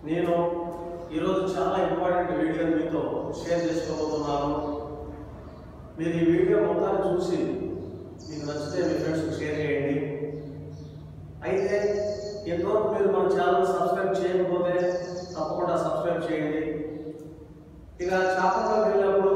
నేను ఈరోజు చాలా ఇంపార్టెంట్ వీడియో మీతో షేర్ చేసుకోబోతున్నాను మీరు ఈ వీడియో మొత్తాన్ని చూసి మీకు నచ్చితే మీ ఫ్రెండ్స్కి షేర్ చేయండి అయితే ఎంతవరకు మీరు మన ఛానల్ సబ్స్క్రైబ్ చేయకపోతే తప్పకుండా సబ్స్క్రైబ్ చేయండి ఇక చాపల్లోకి వెళ్ళినప్పుడు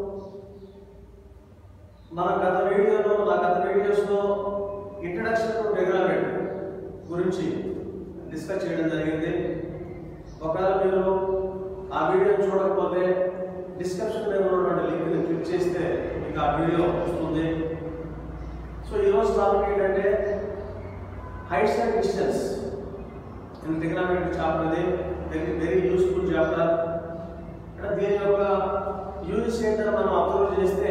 మన గత వీడియోలో నా గత వీడియోస్లో ఇంట్రడక్షన్ టు డెవలప్మెంట్ గురించి డిస్కస్ చేయడం జరిగింది ఒకవేళ మీరు ఆ వీడియో చూడకపోతే డిస్క్రిప్షన్ మీద ఉన్నటువంటి లింక్ని క్లిక్ చేస్తే మీకు ఆ వీడియో వస్తుంది సో ఈరోజు టాపిక్ ఏంటంటే heights and distance in trigonometry chapter ఇది వెరీ వెరీ యూస్ఫుల్ చాప్టర్ అంటే దీని యొక్క యూనిట్స్ ఏంటని మనం అబ్జర్వ్ చేస్తే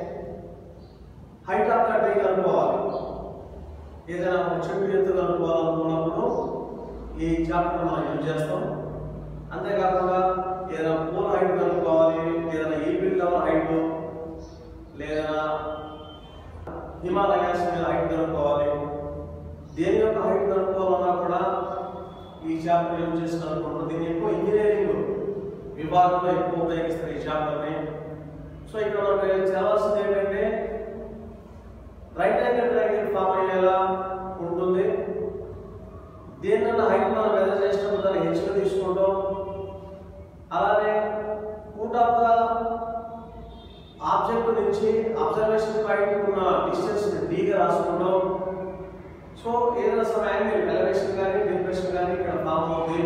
హైట్ ఆఫ్ ద ట్రీ కనుక్కోవాలి ఏదైనా ఒక చెట్టు ఎత్తు కనుక్కోవాలనుకున్నప్పుడు ఈ చాప్టర్ మనం యూజ్ చేస్తాం అంతేకాకుండా ఏదైనా పూల హైట్ కనుక్కోవాలి ఏదైనా ఈబిల్ లెవెల్ హైట్ లేదా హిమాలయాస్ మీద హైట్ కనుక్కోవాలి దేని యొక్క హైట్ కనుక్కోవాలన్నా కూడా ఈ చాప్టర్ యూజ్ చేసి కనుక్కుంటాం దీన్ని ఎక్కువ ఇంజనీరింగ్ విభాగంలో ఎక్కువ ఉపయోగిస్తారు ఈ చాప్టర్ని సో ఇక్కడ మనకు చేయాల్సింది ఏంటంటే రైట్ యాంగిల్ ట్రయాంగిల్ ఫామ్ అయ్యేలా ఉంటుంది దేనికన్నా హైట్ మనం మెజర్ చేసినప్పుడు దాన్ని హెచ్గా తీసుకుంటాం అలానే రూట్ ఆఫ్ ద ఆబ్జెక్ట్ నుంచి అబ్జర్వేషన్ పాయింట్ ఉన్న డిస్టెన్స్ డీగా రాసుకుంటాం సో ఏదైనా సమ్ యాంగిల్ ఎలివేషన్ కానీ డిప్రెషన్ కానీ ఇక్కడ ఫామ్ అవుతుంది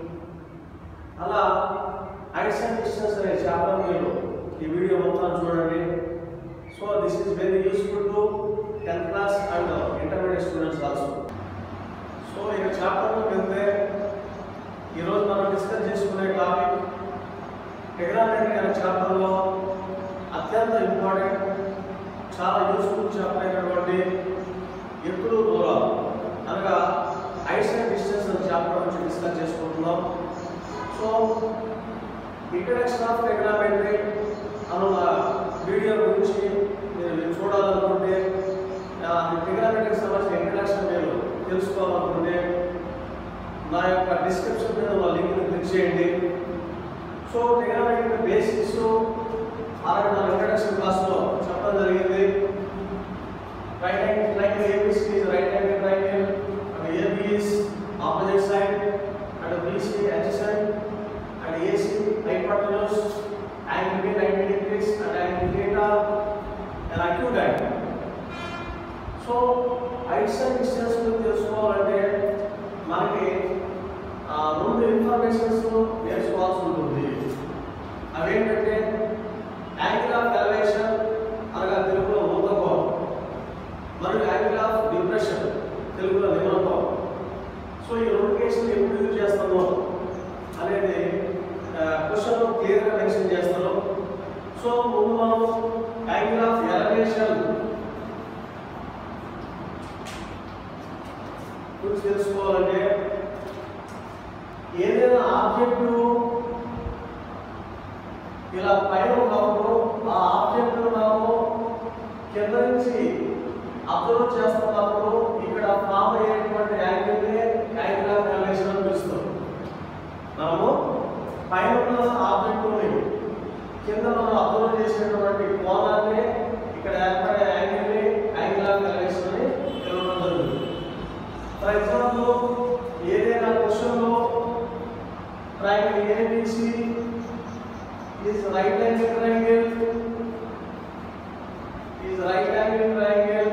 అలా హైట్స్ అండ్ డిస్టెన్స్ అనే చాప్టర్ మీరు ఈ వీడియో మొత్తం చూడండి so this is very useful to tenth class and intermediate students also so ఇక చాప్టర్లో వెళ్తే ఈరోజు మనం డిస్కస్ చేసుకునే టాపిక్ టెగ్రామెట్రీ అనే చాప్టర్లో అత్యంత ఇంపార్టెంట్ చాలా యూస్ఫుల్ చాప్టర్ అయినటువంటి ఎత్తులు దూరాలు అనగా హైట్స్ అండ్ డిస్టెన్స్ అనే చాప్టర్ గురించి డిస్కస్ చేసుకుంటున్నాం సో ఇంట్రడక్షన్ ఆఫ్ టెగ్రామెట్రీ అన్న వీడియో గురించి మీరు చూడాలనుకుంటే టెగ్రామెట్రీకి సంబంధించిన ఇంట్రడక్షన్ మీరు తెలుసుకోవాలనుకుంటే నా యొక్క డిస్క్రిప్షన్ మీద ఉన్న లింక్ని క్లిక్ చేయండి సో టెగ్రామెట్రీ బేసిక్స్ అలాగే నా ఇంట్రడక్షన్ క్లాస్లో చెప్పడం జరిగింది right hand triangle ABC is right hand triangle and AB is opposite side and BC adjacent and AC hypotenuse angle B 90 degrees and angle theta and acute angle. So heights and distance తెలుసుకోవాలంటే మనకి ఆ, రెండు informations నేర్చుకోవాల్సి ఉంటుంది అవేంటంటే angle of elevation అనగా తెలుగులో ఊతకోణం మరియు angle of depression తెలుగులో నిమలకోణం సో ఈ రెండు కేసులు ఎప్పుడు యూజ్ చేస్తామో అనేది క్వశ్చన్లో క్లియర్గా మెన్షన్ చేస్తాను సో ముందు మనం యాంగిల్ ఆఫ్ ఎలివేషన్ గురించి తెలుసుకోవాలంటే ఏదైనా ఆబ్జెక్టు ఇలా పైన ఉన్నప్పుడు ఆ ఆబ్జెక్ట్ మనము కింద నుంచి అబ్జర్వ్ చేస్తున్నప్పుడు ఇక్కడ ఫామ్ అయ్యేటువంటి యాంగిల్ యాంగిల్ ఆఫ్ ఎలివేషన్ అని పిలుస్తాం మనము పైన ఉన్న ఆబ్జెక్టుని కింద మనం అబ్జర్వ్ చేసినటువంటి కోణాన్ని ఇక్కడ ఏర్పడే యాంగిల్ని యాంగిల్ ఆఫ్ ఎలివేషన్ అని పిలవడం జరుగుతుంది ఫర్ ఎగ్జాంపుల్ ఏదైనా క్వశ్చన్లో triangle ABC is right angle triangle is right angle triangle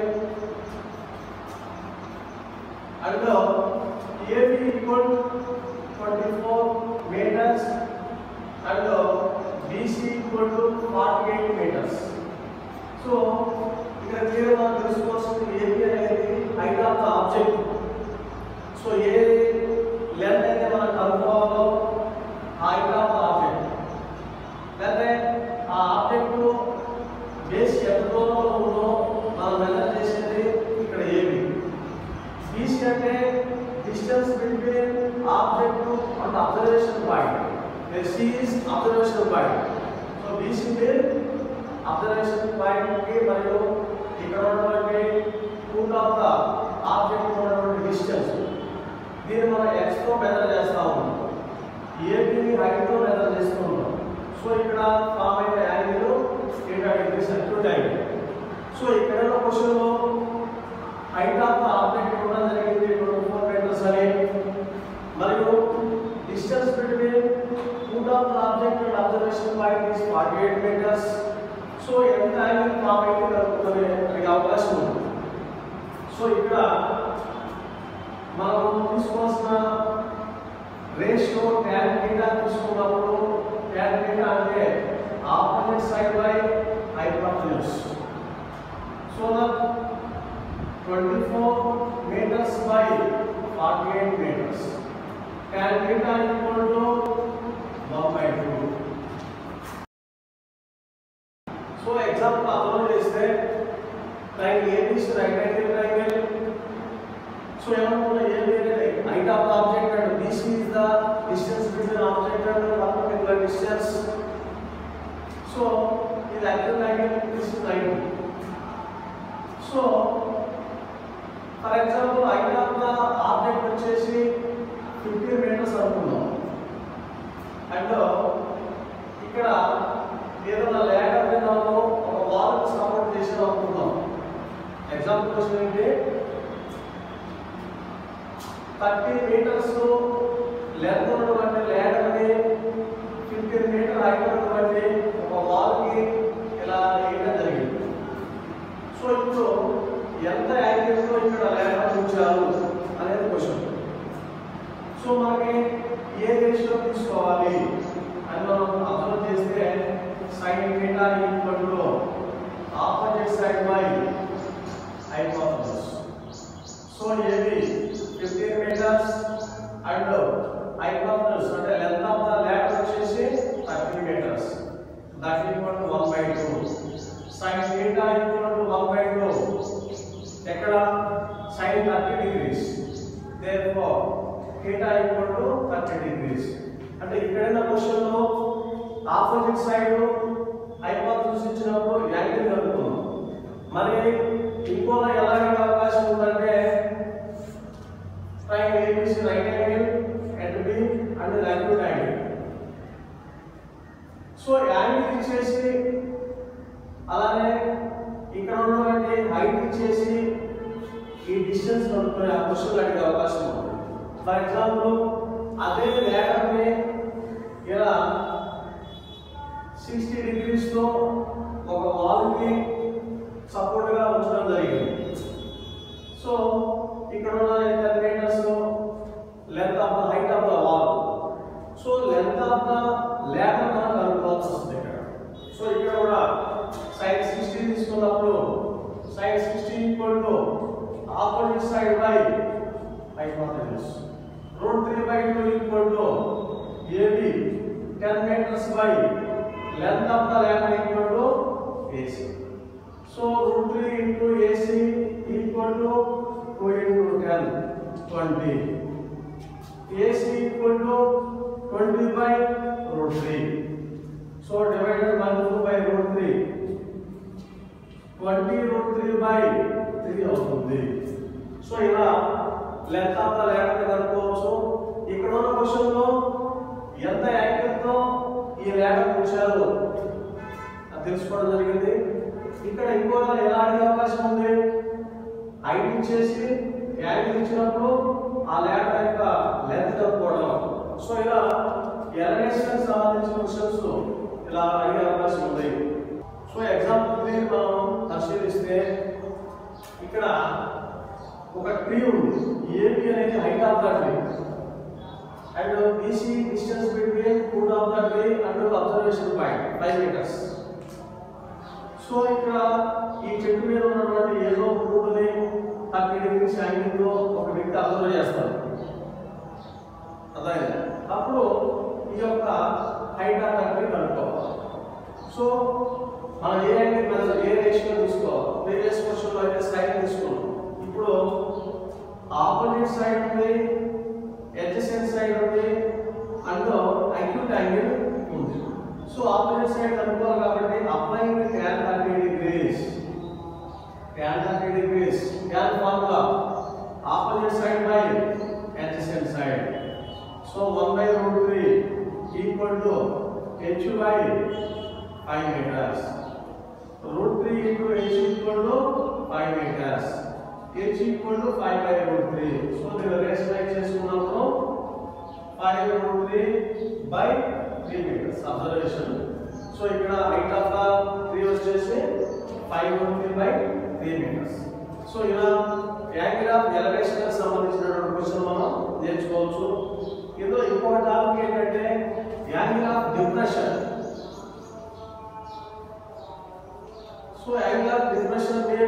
and the AB equal to 24 meters and the BC equal to 48 meters. So ఇక్కడ క్లియర్ గా తెలుసుకోవాల్సింది ఏబి అనేది height of the object so ఏ length అయితే మనం కనుక్కోవాలో height of the object లేకపోతే ఆ ఆబ్జెక్ట్ బేస్ ఎంత దూరంలో ఉందో మనం మెజర్ చేసేది ఇక్కడ ఏబి బీసీ అంటే distance between object and observation point C is observation point so BC observation point కి మరియు ఇక్కడ ఉన్నటువంటి రూట్ ఆఫ్ ద ఆబ్జెక్ట్ ఉన్నటువంటి డిస్టెన్స్ దీన్ని మనం ఎక్స్ తో మెజర్ చేస్తా ఉన్నాం ఏబిని హైట్ తో మెజర్ చేస్తూ ఉంటాం సో ఇక్కడ ఫామ్ అయిన angle theta degrees acute angle so ఇక్కడ క్వశ్చన్ లో హైట్ ఆఫ్ ద ఆబ్జెక్ట్ ఇవ్వడం జరిగింది 24 మీటర్స్ అని మరియు distance between root of the object and observation point is 48 meters so ఎంత యాంగిల్ ఫామ్ అయితే కనుక్కునే అడిగే అవకాశం ఉంది సో ఇక్కడ మనం తీసుకోవాల్సిన రేషియో tan θ తీసుకున్నప్పుడు tan θ అంటే opposite side by hypotenuse so that 24 meters by 48 meters tan θ equal to 1 by 2 so example apply చేస్తే triangle ABC right angle triangle so ఏమనుకున్నా ఏబి అనేది height of the object and BC is the distance between object and perpendicular distance so ఇది actual angle this is 90 so for example height of the object వచ్చేసి 15 metres అనుకుందాం and ఇక్కడ ఏదైనా later విన్నాము ఒక wall support చేసేది అనుకుందాం example question ఏంటి థర్టీ మీటర్స్ లెంత్ ఉన్నటువంటి లేటర్ని ఫిఫ్టీన్ మీటర్ హైట్ ఉన్నటువంటి ఒక వాల్కి ఇలా వేయడం జరిగింది సో ఇప్పుడు ఎంత యాంగిల్తో ఇక్కడ లేటర్ ఉంచారు అనేది క్వశ్చన్ సో మనకి ఏ రేషియో తీసుకోవాలి అని మనం అబ్జర్వ్ చేస్తే sine θ equal to opposite side by hypotenuse so ఏది 15 మీటర్స్ అండ్ హైపోటెన్యూస్ అంటే లెంత్ ఆఫ్ ద లాడర్ వచ్చేసి 30 meters that equal to 1 by 2 sine θ equal to 1 by 2 ఎక్కడ sine 30 degrees therefore θ equal to 30 degrees అంటే ఇక్కడైన question లో opposite side hypotenuse ఇచ్చినప్పుడు angle కనుక్కున్నాం మరి ఇంకోలా ఎలాగే అవకాశం ఉందంటే triangle ABC right angle at B and acute angle so angle ఇచ్చేసి అలానే ఇక్కడ ఉన్నటువంటి హైట్ ఇచ్చేసి ఈ డిస్టెన్స్ కనుక్కునే ఆ క్వశ్చన్ అడిగే అవకాశం ఉంది ఫర్ ఎగ్జాంపుల్ అదే లేటర్ని ఇలా సిక్స్టీ డిగ్రీస్తో ఒక వాల్కి సపోర్ట్గా ఉంచడం జరిగింది సో ఇక్కడ ఉన్న ten meters length of the height of the wall so length of the ladder మనం కనుక్కోవాల్సి వస్తుంది ఇక్కడ సో ఇక్కడ కూడా సైడ్ సిక్స్టీ తీసుకున్నప్పుడు side sixty equal to opposite side by hypotenuse root three by two equal to AB ten meters by length of the ladder equal to AC so root 3 into AC equal to 2 into 10, 20. AC equal to 20 by root 3. So divided by 2 by root 3. 20 root 3 by 3 అవుతుంది so ఇలా length of the later కనుక్కోవచ్చు ఇక్కడ ఉన్న question లో ఎంత angle తో ఈ later ఉంచారు అది తెలుసుకోవడం జరిగింది ఇక్కడ ఇంకో ఎలా అడిగే అవకాశం ఉంది హైట్ ఇచ్చేసి యాంగిల్ ఇచ్చినప్పుడు ఆ లేటర్ యొక్క లెంత్ కనుక్కోవడం సో ఇలా ఎలివేషన్ సంబంధించిన క్వశ్చన్స్ ఇలా అడిగే అవకాశం ఉంది సో ఎగ్జాంపుల్ త్రీ మనం పరిశీలిస్తే ఇక్కడ ఒక ట్రీ ఉంది ఏబి అనేది height of the tree and BC distance between foot of the tree and observation point five meters so ఇక్కడ ఈ చెట్టు మీద ఉన్నటువంటి ఏదో ఫ్రూట్ని థర్టీ డిగ్రీస్ యాంగిల్తో ఒక వ్యక్తి అబ్జర్వ్ చేస్తారు అర్థమైందా అప్పుడు ఈ యొక్క హైట్ ఆఫ్ థర్టీ కనుక్కోవాలి సో మనం ఏ యాంగిల్ మీద ఏ రేషియో తీసుకోవాలి ప్రీవియస్ క్వశ్చన్లో అయితే సైడ్ తీసుకున్నాం ఇప్పుడు ఆపోజిట్ సైడ్ ఉంది ఎడ్జసెంట్ సైడ్ ఉంది అండ్ అక్యూట్ యాంగిల్ ఉంది సో ఆపోజిట్ సైడ్ కనుక్కోవాలి కాబట్టి applying tan thirty degrees tan thirty degrees tan formula opposite side by adjacent side. So 1 by root 3 equal to H by five meters root three into H equal to five meters H equal to five by root three so దీన్ని rationalize చేసుకున్నప్పుడు five root three by three meters observation so ఇక్కడ height of the tree వచ్చేసి five root three by three meters so ఇలా angle of elevation కి సంబంధించినటువంటి question మనం నేర్చుకోవచ్చు ఇందులో ఇంకొక టాపిక్ ఏంటంటే angle of depression so angle of depression అంటే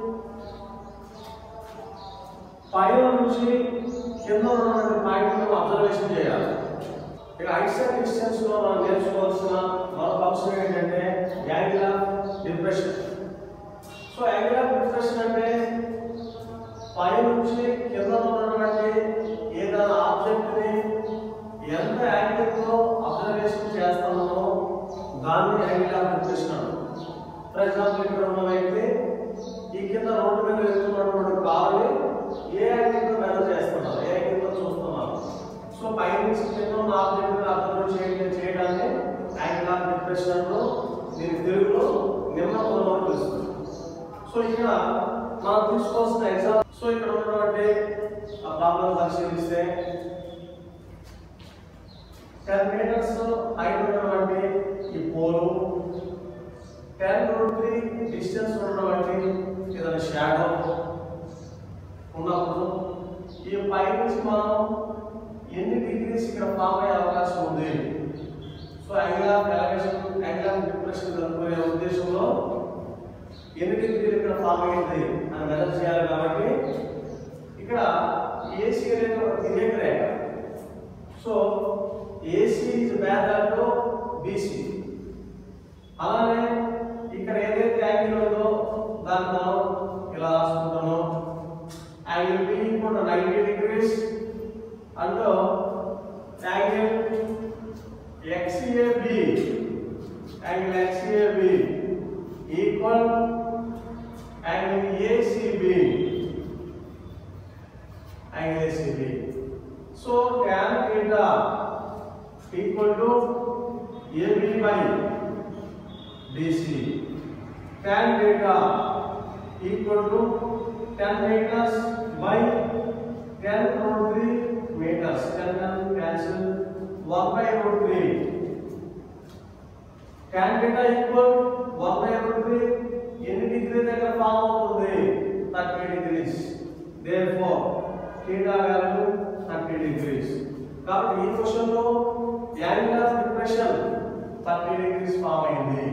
పైన నుంచి కింద ఉన్నటువంటి పాయింట్ అబ్జర్వేషన్ చేయాలి ఇక హైట్స్ అండ్ డిస్టెన్స్ లో మనం నేర్చుకోవాల్సిన మరొక అంశం ఏంటంటే angle of depression so angle of depression అంటే పై నుంచి కింద ఉన్నటువంటి ఏదైనా ఆబ్జెక్ట్ ని ఎంత యాంగిల్ తో అబ్జర్వేషన్ చేస్తామో దాన్ని యాంగిల్ ఆఫ్ డిప్రెషన్ అంటారు ఫర్ ఎగ్జాంపుల్ ఇక్కడ ఉన్న వ్యక్తి ఈ కింద రోడ్డు మీద వెళ్తున్నటువంటి కారుని ఏ యాంగిల్ తో మెజర్ చేస్తున్నారు ఏ యాంగిల్ తో చూస్తున్నారు సో పై నుంచి కింద ఉన్న ఆబ్జెక్ట్ అబ్జర్వ్ చేయడం చేయడాన్ని యాంగిల్ ఆఫ్ డిప్రెషన్ లో దీని తెలుగులో నిమ్న కోణం అని పిలుస్తుంది సో ఇక్కడ మనం తీసుకోవాల్సిన ఎగ్జామ్ సో ఇక్కడ ఉన్నటువంటి ఆ ప్రాబ్లం పరిశీలిస్తే టెన్ మీటర్స్ హైట్ ఉన్నటువంటి ఈ pole ten root three distance ఉన్నటువంటి ఏదైనా షాడో ఉన్నప్పుడు ఈ పై నుంచి మనం ఎన్ని డిగ్రీస్ ఇక్కడ ఫామ్ అయ్యే అవకాశం ఉంది so angle of elevation angle of depression కనుక్కునే ఉద్దేశంలో ఎన్ని డిగ్రీలు ఇక్కడ ఫామ్ అయింది అని మెజర్ చేయాలి కాబట్టి ఇక్కడ ఏసీ రేఖ ఒక తిరేక రేఖ so AC is back to BC అలానే ఇక్కడ ఏదైతే యాంగిల్ ఉందో దాన్ని మనం ఇలా రాసుకుంటాము angle B equal ninety degrees and angle XAB angle XAB equal angle ACB angle ACB so tan theta equal to AB by BC. Tan theta equal to 10 meters by 10 root 3 meters. 10 can cancel 1 by root 3. Tan theta equal 1 by root 3 ఎన్ని degree దగ్గర form అవుతుంది thirty degrees therefore theta value thirty degrees కాబట్టి ఈ question లో angle of depression thirty degrees form అయింది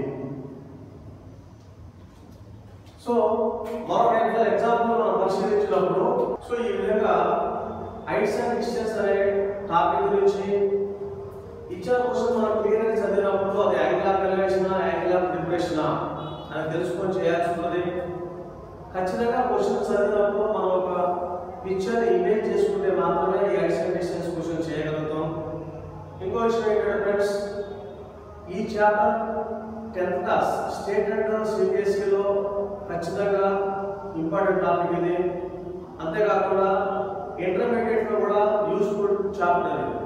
so మరొక example example మనం పరిశీలించినప్పుడు సో ఈ విధంగా హైట్స్ అండ్ డిస్టెన్స్ అనే టాపిక్ గురించి ఇచ్చిన క్వశ్చన్ మనం క్లియర్ గా చదివినప్పుడు అది angle of elevation angle of depression అని తెలుసుకొని చేయాల్సి ఉన్నది ఖచ్చితంగా క్వశ్చన్ చదివినప్పుడు మనం ఒక పిక్చర్ ఇమేజ్ చేసుకుంటే మాత్రమే ఈ హైట్స్ అండ్ డిస్టెన్స్ క్వశ్చన్ చేయగలుగుతాం ఇంకో విషయం ఏంటంటే ఫ్రెండ్స్ ఈ chapter tenth class state and సిబిఎస్ఈలో ఖచ్చితంగా ఇంపార్టెంట్ టాపిక్ ఇది అంతేకాకుండా ఇంటర్మీడియట్లో కూడా యూస్ఫుల్ చాప్టర్ ఇది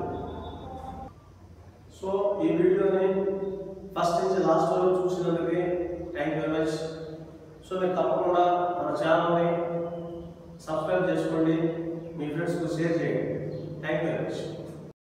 సో ఈ వీడియోని ఫస్ట్ నుంచి లాస్ట్ వరకు చూసినందుకు thank you very much so మీరు తప్పకుండా మన ఛానల్ని సబ్స్క్రైబ్ చేసుకోండి మీ ఫ్రెండ్స్కి షేర్ చేయండి థ్యాంక్ యూ వెరీ మచ్